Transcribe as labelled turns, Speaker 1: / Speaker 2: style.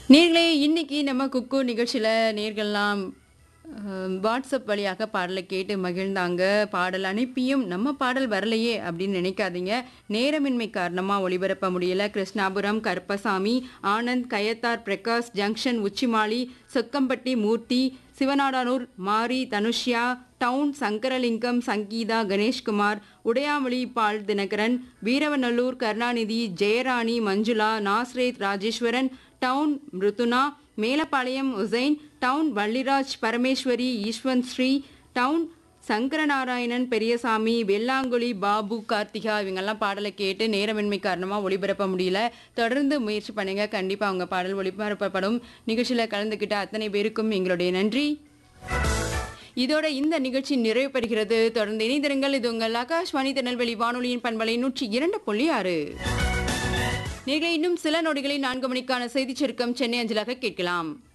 Speaker 1: நேர்களே இன்னைக்கு நம்ம குக்கு நிகழ்ச்சியில் நேர்கள்லாம் அஹ், வாட்ஸ்அப் வழியாக பாடலை கேட்டு மகிழ்ந்தாங்க பாடல் அனுப்பியும் நம்ம பாடல் வரலையே அப்படின்னு நினைக்காதீங்க நேரமின்மை காரணமாக ஒளிபரப்ப முடியல Krishnapuram Karuppasamy Anand Kayathar Prakash junction Uchimali Chokkampatti Murthy Sivanadanur Mari Dhanushya town Sankaralingam Sangeetha Ganeshkumar Udayamozhi Paul Dinakaran Veeravanallur Karunanidhi Jeyarani Manjula Nazareth Rajeswaran town Mirudhuna Melapalayam Hussain town Valliraj Parameswari Eswanth Sri town Sankaranarayanan Periyasamy Vellankuzhi Babu Karthika இவங்கெல்லாம் பாடலை கேட்டு நேரமின்மை காரணமாக ஒளிபரப்ப முடியல தொடர்ந்து முயற்சி பண்ணுங்க கண்டிப்பாக அவங்க பாடல் ஒளிபரப்பப்படும் நிகழ்ச்சியில் கலந்துக்கிட்ட அத்தனை பேருக்கும் எங்களுடைய நன்றி இதோட இந்த நிகழ்ச்சி நிறைவு பெறுகிறது தொடர்ந்து இணைந்திருங்கள் இது உங்கள் ஆகாஷ்வாணி திருநெல்வேலி வானொலியின் பண்பலை நூற்றி இரண்டு புள்ளி ஆறு நீங்களே இன்னும் சில நொடிகளில் நான்கு மணிக்கான செய்திச் சுருக்கம் சென்னை அஞ்சலாக கேட்கலாம்